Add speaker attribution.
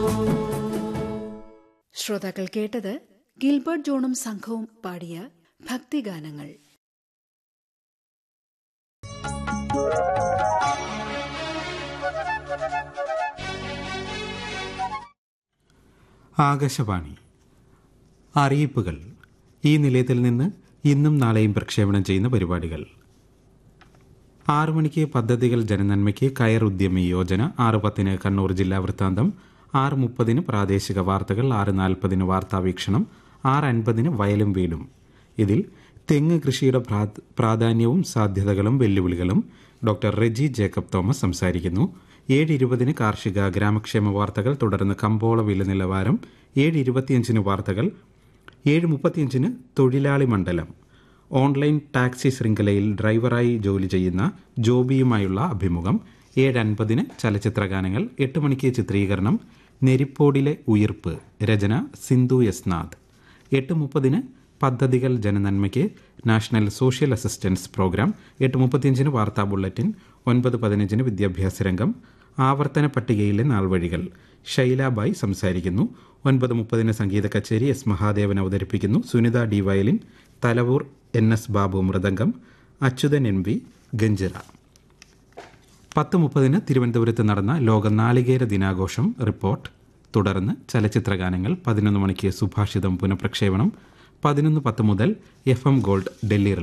Speaker 1: ശ്രോതാക്കൾ കേട്ടത് ഗിൽബർട്ട് ജോണും സംഘവും പാടിയ ഭക്തിഗാനങ്ങൾ
Speaker 2: ആകാശവാണി അറിയിപ്പുകൾ ഈ നിലയത്തിൽ നിന്ന് ഇന്നും നാളെയും പ്രക്ഷേപണം ചെയ്യുന്ന പരിപാടികൾ ആറു മണിക്ക് പദ്ധതികൾ ജനനന്മയ്ക്ക് കയർ ഉദ്യമി യോജന ആറ് പത്തിന് കണ്ണൂർ ജില്ലാ വൃത്താന്തം ആറ് മുപ്പതിന് പ്രാദേശിക വാർത്തകൾ ആറ് നാൽപ്പതിന് വാർത്താവീക്ഷണം ആറ് അൻപതിന് വയലും വീടും ഇതിൽ തെങ്ങ് കൃഷിയുടെ പ്രാ- പ്രാധാന്യവും സാധ്യതകളും വെല്ലുവിളികളും ഡോക്ടർ റെജി ജേക്കബ് തോമസ് സംസാരിക്കുന്നു ഏഴ് ഇരുപതിന് കാർഷിക ഗ്രാമക്ഷേമ വാർത്തകൾ തുടർന്ന് കമ്പോള വില നിലവാരം ഏഴ് ഇരുപത്തിയഞ്ചിന് വാർത്തകൾ ഏഴ് മുപ്പത്തിയഞ്ചിന് തൊഴിലാളി മണ്ഡലം ഓൺലൈൻ ടാക്സി ശൃംഖലയിൽ ഡ്രൈവറായി ജോലി ചെയ്യുന്ന ജോബിയുമായുള്ള അഭിമുഖം ഏഴ് അൻപതിന് ചലച്ചിത്ര ഗാനങ്ങൾ എട്ട് മണിക്ക് ചിത്രീകരണം നെരിപ്പോടിലെ ഉയിർപ്പ് രചന സിന്ധു എസ് നാഥ് എട്ട് മുപ്പതിന് പദ്ധതികൾ ജനനന്മയ്ക്ക് നാഷണൽ സോഷ്യൽ അസിസ്റ്റൻസ് പ്രോഗ്രാം എട്ട് മുപ്പത്തിയഞ്ചിന് വാർത്താ ബുള്ളറ്റിൻ ഒൻപത് പതിനഞ്ചിന് വിദ്യാഭ്യാസ രംഗം ആവർത്തന പട്ടികയിലെ നാൾവഴികൾ ഷൈലാബായി സംസാരിക്കുന്നു ഒൻപത് മുപ്പതിന് സംഗീത കച്ചേരി എസ് മഹാദേവൻ അവതരിപ്പിക്കുന്നു Sunitha D violin Thalavoor N S Babu mridangam Achuthan N V ganjira പത്ത് മുപ്പതിന് തിരുവനന്തപുരത്ത് നടന്ന ലോക നാളികേര ദിനാഘോഷം റിപ്പോർട്ട് തുടർന്ന് ചലച്ചിത്ര ഗാനങ്ങൾ പതിനൊന്ന് മണിക്ക് സുഭാഷിതം പുനഃപ്രക്ഷേപണം പതിനൊന്ന് പത്ത് മുതൽ എഫ് എം ഗോൾഡ് ഡൽഹി